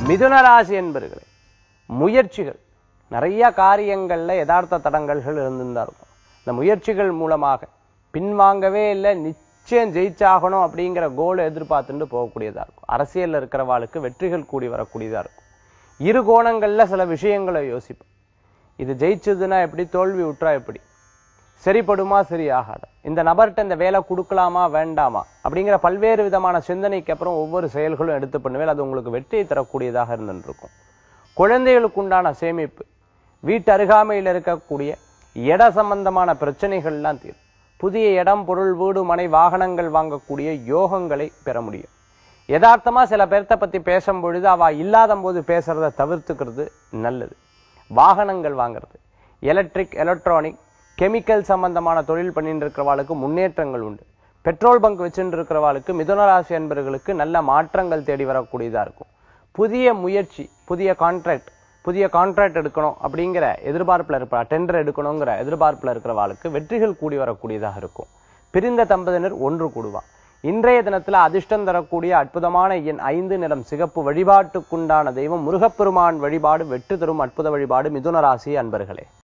மிதுன ராசி என்பர்களே முயற்சிகள் நிறைய காரியங்கள்ல யதார்த்த தடங்கல்கள் இருந்துதான் இருக்கும் இந்த முயற்சிகள் மூலமாக பின்வாங்கவே இல்லை நிச்சயம் ஜெயிச்சாகணும் அப்படிங்கிற கோலை எதிர்பார்த்துட்டு போகக்கூடியதா இருக்கும் அரசியல்ல இருக்கிறவாளுக்கு வெற்றிகள் கூடி வரக்கூடியதா இருக்கும் இரு கோணங்கள்ல சில விஷயங்களை யோசிப்போம் இது ஜெயிச்சதுன்னா எப்படி தோல்வி விட்டுறா எப்படி சரிப்படுமா சரி ஆகாதா இந்த நபர்கிட்ட இந்த வேலை கொடுக்கலாமா வேண்டாமா அப்படிங்கிற பல்வேறு விதமான சிந்தனைக்கு அப்புறம் ஒவ்வொரு செயல்களும் எடுத்து பண்ணுவேன் அது உங்களுக்கு வெற்றியை தரக்கூடியதாக இருந்துருக்கும் குழந்தைகளுக்கு உண்டான சேமிப்பு வீட்டு அருகாமையில் இருக்கக்கூடிய இட சம்பந்தமான பிரச்சனைகள்லாம் தீரும் புதிய இடம் பொருள் வீடு மனை வாகனங்கள் வாங்கக்கூடிய யோகங்களை பெற முடியும் யதார்த்தமா சில பேர்த்த பத்தி பேசும் பொழுது அவ இல்லாத போது பேசுறத தவிர்த்துக்கிறது நல்லது வாகனங்கள் வாங்குறது எலக்ட்ரிக் எலக்ட்ரானிக் கெமிக்கல் சம்பந்தமான தொழில் பண்ணிட்டு இருக்கிறவாளுக்கு முன்னேற்றங்கள் உண்டு பெட்ரோல் பங்க் வச்சுட்டு இருக்கிறவாளுக்கு மிதுனராசி அன்பர்களுக்கு நல்ல மாற்றங்கள் தேடி வரக்கூடியதா இருக்கும் புதிய முயற்சி புதிய கான்ட்ராக்ட் புதிய கான்ட்ராக்ட் எடுக்கணும் அப்படிங்கிற எதிர்பார்ப்புல இருப்பா டெண்டர் எடுக்கணுங்கிற எதிர்பார்ப்புல இருக்கிறவாளுக்கு வெற்றிகள் கூடி வரக்கூடியதாக இருக்கும் பிரிந்த தம்பதியினர் ஒன்று கூடுவா இன்றைய தினத்துல அதிர்ஷ்டம் தரக்கூடிய அற்புதமான எண் ஐந்து நிறம் சிகப்பு வழிபாட்டுக்குண்டான தெய்வம் முருகப்பெருமான் வழிபாடு வெற்றி தரும் அற்புத வழிபாடு மிதுன ராசி அன்பர்களே